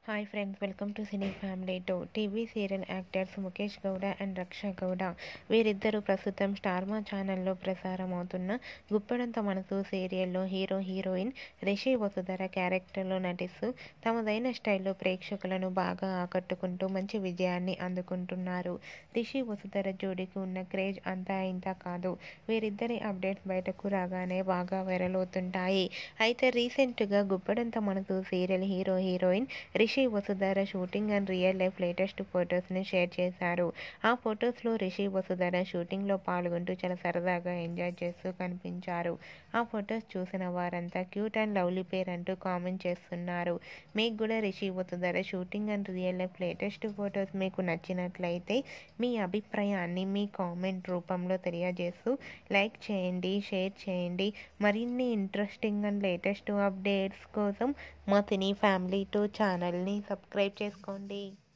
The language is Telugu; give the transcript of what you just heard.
hi friends welcome to cine family two TV serial actors Mukesh Gowda and Raksha Gowda వీరిద్దరూ ప్రస్తుతం స్టార్మా ఛానల్లో ప్రసారం అవుతున్న గుప్పెడంత మనసు సీరియల్లో హీరో హీరోయిన్ రిషి వసుధర క్యారెక్టర్లో నటిస్తూ తమదైన స్టైల్లో ప్రేక్షకులను బాగా ఆకట్టుకుంటూ మంచి విజయాన్ని అందుకుంటున్నారు రిషి వసుధర జోడీకి ఉన్న క్రేజ్ అంతా ఇంత కాదు వీరిద్దరి అప్డేట్స్ బయటకు రాగానే బాగా వైరల్ అవుతుంటాయి అయితే రీసెంట్గా Guppedantha Manasu serial hero heroine Rishi Vasudhara shooting and real life latest ఫొటోస్ని షేర్ చేశారు ఆ ఫొటోస్లో రిషి వసుధర షూటింగ్లో పాల్గొంటూ చాలా సరదాగా ఎంజాయ్ చేస్తూ కనిపించారు ఆ ఫొటోస్ చూసిన వారంతా క్యూట్ అండ్ లవ్లీ పేర్ అంటూ కామెంట్ చేస్తున్నారు మీకు కూడా Rishi Vasudhara shooting and real life latest photos మీకు నచ్చినట్లయితే మీ అభిప్రాయాన్ని మీ కామెంట్ రూపంలో తెలియజేస్తూ లైక్ చేయండి షేర్ చేయండి మరిన్ని ఇంట్రెస్టింగ్ అండ్ లేటెస్ట్ అప్డేట్స్ కోసం మా సినీ ఫ్యామిలీ టూ ఛానల్ని సబ్స్క్రైబ్ చేసుకోండి